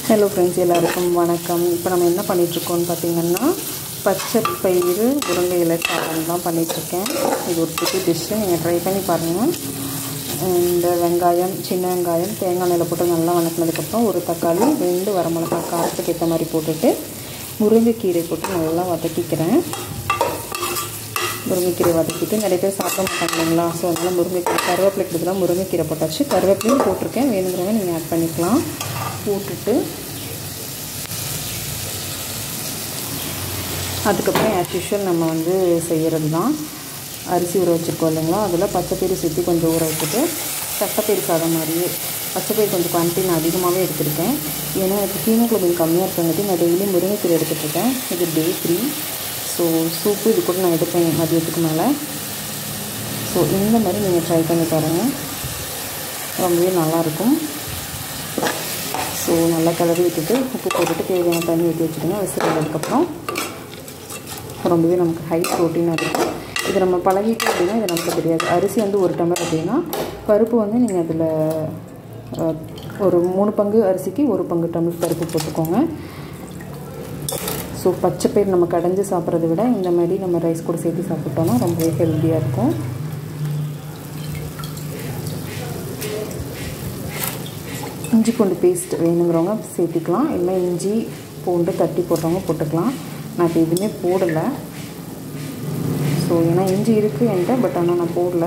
hello friends எல்லாருக்கும் வணக்கம் இப்போ நம்ம என்ன பண்ணிகிட்ருக்கோம்னு பார்த்தீங்கன்னா பச்சை பயிறு முருங்கை இலை சாதம் தான் பண்ணிகிட்ருக்கேன் இது ஒரு புது டிஷ்ஷு நீங்கள் ட்ரை பண்ணி பாருங்கள் இந்த வெங்காயம் சின்ன வெங்காயம் தேங்காய் எண்ணெயில் போட்டு நல்லா வணக்கினதுக்கப்புறம் ஒரு தக்காளி ரெண்டு வரமிளகா காரத்துக்கு ஏற்ற மாதிரி போட்டுட்டு முருங்கைக்கீரை போட்டு நல்லா வதக்கிக்கிறேன் முருங்கைக்கீரை வதக்கிட்டு நிறைய பேர் சாப்பிட மாட்டாங்க இல்லைங்களா ஸோ அதனால் முருங்கைக்கீரை கருவேப்பிலைக்கு பதிலாக முருங்கைக்கீரை போட்டாச்சு கருவேப்பிலையும் போட்டிருக்கேன் வேணுங்கிறவங்க நீங்கள் ஆட் பண்ணிக்கலாம் போட்டுட்டு அதுக்கப்புறம் ஆஸ் யூஷுவல் நம்ம வந்து செய்கிறது தான் அரிசி ஊற வச்சுருக்கோம் இல்லைங்களா அதில் பச்சைப்பயிறு சுற்றி கொஞ்சம் ஊற வச்சுட்டு தட்டைப்பயிறு சாதம் மாதிரியே பச்சைப்பயிறு கொஞ்சம் குவான்டிட்டி நான் அதிகமாகவே எடுத்திருக்கேன் ஏன்னா எனக்கு ஹீமோக்ளோபின் கம்மியாக இருக்கிறங்காட்டி நான் டெய்லியும் முருங்கைக்கீரை எடுத்துகிட்ருக்கேன் இது டே த்ரீ ஸோ சூப்பு இது கூட நான் எடுப்பேன் மதியத்துக்கு மேலே ஸோ இந்த மாதிரி நீங்கள் ட்ரை பண்ணி பாருங்கள் ரொம்பவே நல்லாயிருக்கும் ஸோ நல்லா கிளறி விட்டுட்டு உப்பு போட்டுட்டு தேவையான தண்ணி ஊற்றி வச்சுக்கோங்க விசிறதுக்கப்புறம் ரொம்பவே நமக்கு ஹை ப்ரோட்டீனாக இருக்கும் இது நம்ம பழகிட்டோம் அப்படின்னா இது நமக்கு தெரியாது அரிசி வந்து ஒரு டம்ளர் அப்படின்னா பருப்பு வந்து நீங்கள் அதில் ஒரு மூணு பங்கு அரிசிக்கு ஒரு பங்கு டம்ளர் பருப்பு போட்டுக்கோங்க ஸோ பச்சை பயிர் நம்ம கடைஞ்சி சாப்பிட்றத விட இந்த மாதிரி நம்ம ரைஸ் கூட சேர்த்து சாப்பிட்டோம்னா ரொம்பவே ஹெல்த்தியாக இருக்கும் இஞ்சி பூண்டு பேஸ்ட் வேணுங்கிறவங்க சேர்த்திக்கலாம் இல்லை இஞ்சி பூண்டு தட்டி போட்டவங்க போட்டுக்கலாம் நான் இப்போ எதுவுமே போடலை ஸோ ஏன்னா இஞ்சி இருக்குது என்கிட்ட பட் ஆனால் நான் போடல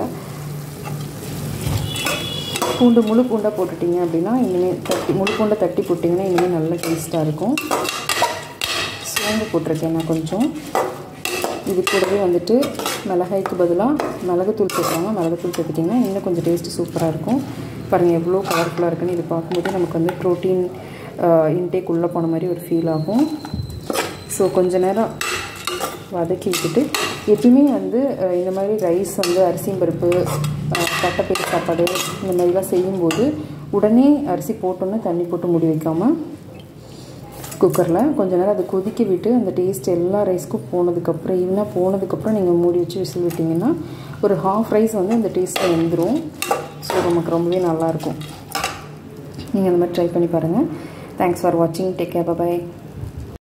பூண்டு முழு பூண்டாக போட்டுட்டிங்க அப்படின்னா இனிமேல் தட்டி முழு பூண்டை தட்டி போட்டிங்கன்னா இனிமேல் நல்ல டேஸ்ட்டாக இருக்கும் சோம்பு போட்டிருக்கேன் நான் கொஞ்சம் இது கூடவே வந்துட்டு மிளகாய்க்கு பதிலாக மிளகுத்தூள் சேர்க்குறாங்க மிளகுத்தூள் சேர்த்துட்டிங்கன்னா இன்னும் கொஞ்சம் டேஸ்ட்டு சூப்பராக இருக்கும் பாருங்கள் எவ்வளோ கலர்ஃபுல்லாக இருக்குன்னு இது பார்க்கும்போது நமக்கு வந்து ப்ரோட்டீன் இன்டேக் உள்ளே போன மாதிரி ஒரு ஃபீல் ஆகும் ஸோ கொஞ்ச நேரம் வதக்கி விட்டுட்டு எப்பயுமே வந்து இந்த மாதிரி ரைஸ் வந்து அரிசி பருப்பு தட்டைப்பயிறு சாப்பாடு இந்த மாதிரிலாம் செய்யும்போது உடனே அரிசி போட்டோன்னு தண்ணி போட்டு மூடி வைக்காமல் குக்கரில் கொஞ்ச நேரம் அதை கொதிக்க விட்டு அந்த டேஸ்ட் எல்லா ரைஸ்க்கும் போனதுக்கப்புறம் ஈவனாக போனதுக்கப்புறம் நீங்கள் மூடி வச்சு விசில் விட்டிங்கன்னா ஒரு ஹாஃப் ரைஸ் வந்து அந்த டேஸ்ட்டில் வந்துடும் ஸோ நமக்கு ரொம்பவே நல்லாயிருக்கும் நீங்கள் அந்த மாதிரி ட்ரை பண்ணி பாருங்கள் தேங்க்ஸ் ஃபார் வாட்சிங் டேக் கேர் பாய்